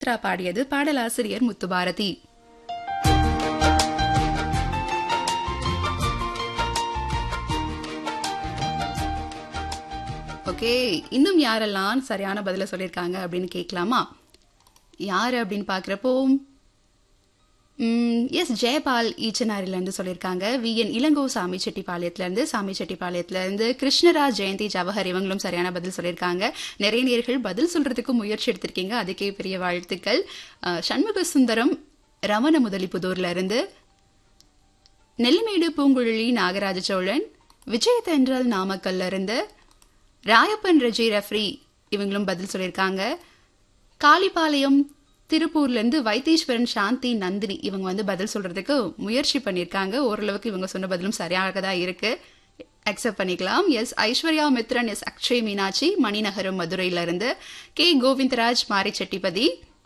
சித்ரா பாடியது பாடலாசிரியர் முத்துபாரதி ஓகே இன்னும் யாரெல்லாம் சரியான பதில சொல்லியிருக்காங்க அப்படின்னு கேட்கலாமா யாரு அப்படின்னு பார்க்குறப்போ எஸ் ஜெயபால் ஈச்சனாரிலேருந்து சொல்லியிருக்காங்க வி என் இளங்கோ சாமி செட்டிப்பாளையத்துலேருந்து சாமி செட்டிப்பாளையத்துலேருந்து கிருஷ்ணராஜ் ஜெயந்தி ஜவஹர் இவங்களும் சரியான பதில் சொல்லியிருக்காங்க நிறைய நேர்கள் பதில் சொல்றதுக்கு முயற்சி எடுத்திருக்கீங்க அதுக்கே பெரிய வாழ்த்துக்கள் அஹ், சண்முக சுந்தரம் ரமண முதலிப்புதூர்ல இருந்து நெல்லிமேடு பூங்குழலி நாகராஜ சோழன் விஜய தென்றல் நாமக்கல்ல இருந்து ராயப்பன் ரஜி ரெஃப்ரி இவங்களும் பதில் சொல்லியிருக்காங்க காளிபாளையம் திருப்பூர்ல இருந்து வைத்தீஸ்வரன் சாந்தி நந்தினி இவங்க வந்து பதில் சொல்றதுக்கு முயற்சி பண்ணியிருக்காங்க ஓரளவுக்கு இவங்க சொன்ன பதிலும் சரியாக தான் இருக்கு அக்செப்ட் பண்ணிக்கலாம் எஸ் ஐஸ்வர்யா மித்ரன் எஸ் அக்ஷய் மீனாட்சி மணிநகரம் மதுரையில இருந்து கே கோவிந்தராஜ் மாரி செட்டிபதி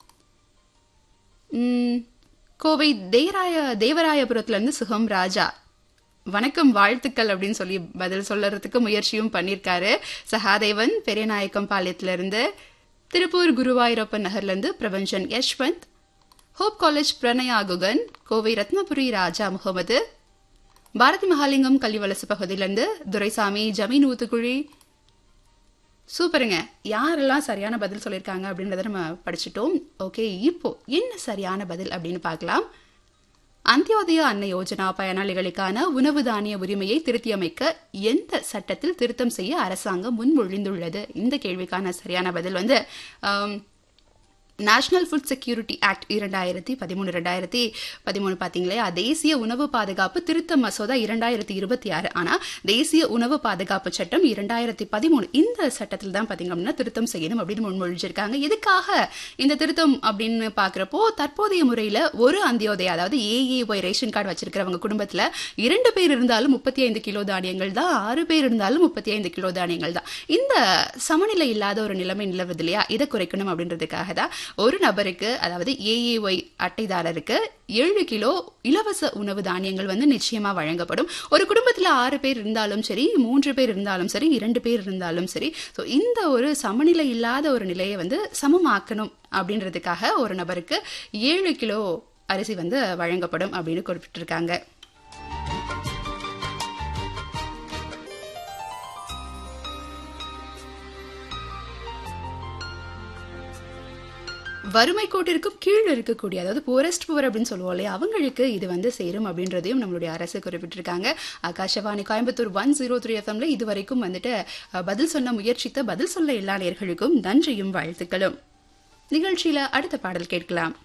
ம், கோவை தேராய தேவராயபுரத்துல இருந்து சுகம் ராஜா வணக்கம் வாழ்த்துக்கள் அப்படின்னு சொல்லி பதில் சொல்லறதுக்கு முயற்சியும் பண்ணியிருக்காரு சகாதேவன் பெரியநாயக்கம் பாளையத்துல இருந்து திருப்பூர் குருவாயூரப்பன் நகர்ல இருந்து பிரபஞ்சன் யஷ்வந்த் ஹோப் காலேஜ் பிரணயா குகன் கோவை ரத்னபுரி ராஜா முகமது பாரதி மகாலிங்கம் கல்விவலசு பகுதியிலிருந்து துரைசாமி ஜமீன் ஊத்துக்குழி சூப்பருங்க யாரெல்லாம் சரியான பதில் சொல்லியிருக்காங்க அப்படின்றத நம்ம படிச்சிட்டோம் ஓகே இப்போ என்ன சரியான பதில் அப்படின்னு பார்க்கலாம் அந்தியோதய அன்ன யோஜனா பயனாளிகளுக்கான உணவு தானிய உரிமையை திருத்தியமைக்க எந்த சட்டத்தில் திருத்தம் செய்ய அரசாங்கம் முன்மொழிந்துள்ளது இந்த கேள்விக்கான சரியான பதில் வந்து ஆம், நேஷனல் ஃபுட் செக்யூரிட்டி ஆக்ட் இரண்டாயிரத்தி பதிமூணு ரெண்டாயிரத்தி பதிமூணு பார்த்தீங்களே தேசிய உணவு பாதுகாப்பு திருத்த மசோதா இரண்டாயிரத்தி இருபத்தி ஆறு ஆனால் தேசிய உணவு பாதுகாப்பு சட்டம் இரண்டாயிரத்தி பதிமூணு இந்த சட்டத்தில் தான் பார்த்தீங்க அப்படின்னா திருத்தம் செய்யணும் அப்படின்னு முன்மொழிஞ்சிருக்காங்க எதுக்காக இந்த திருத்தம் அப்படின்னு பார்க்குறப்போ தற்போதைய முறையில் ஒரு அந்தியோதயா அதாவது ஏஏஒய் ரேஷன் கார்டு வச்சிருக்கிறவங்க குடும்பத்தில் இரண்டு பேர் இருந்தாலும் முப்பத்தி ஐந்து கிலோ தானியங்கள் தான் ஆறு பேர் இருந்தாலும் முப்பத்தி ஐந்து கிலோ தானியங்கள் தான் இந்த சமநிலை இல்லாத ஒரு நிலைமை நிலவுது இல்லையா இதை குறைக்கணும் அப்படின்றதுக்காக தான் ஒரு நபருக்கு அதாவது ஏஏஒய் அட்டைதாரருக்கு ஏழு கிலோ இலவச உணவு தானியங்கள் வந்து நிச்சயமா வழங்கப்படும் ஒரு குடும்பத்தில் ஆறு பேர் இருந்தாலும் சரி மூன்று பேர் இருந்தாலும் சரி இரண்டு பேர் இருந்தாலும் சரி ஸோ இந்த ஒரு சமநிலை இல்லாத ஒரு நிலையை வந்து சமமாக்கணும் அப்படின்றதுக்காக ஒரு நபருக்கு ஏழு கிலோ அரிசி வந்து வழங்கப்படும் அப்படின்னு குறிப்பிட்டிருக்காங்க வறுமை கோட்டிற்கும் கீழ் இருக்கக்கூடிய அதாவது புவரஸ்ட் புவர் அப்படின்னு சொல்லுவோம் இல்லையா அவங்களுக்கு இது வந்து சேரும் அப்படின்றதையும் நம்மளுடைய அரசு குறிப்பிட்டிருக்காங்க Akashvani Coimbatore one zero three எஃப்எம்ல இதுவரைக்கும் வந்துட்டு அஹ், பதில் சொல்ல முயற்சித்த பதில் சொல்ல எல்லா நேர்களுக்கும் நன்றியும் வாழ்த்துக்களும் நிகழ்ச்சியில அடுத்த பாடல் கேட்கலாம்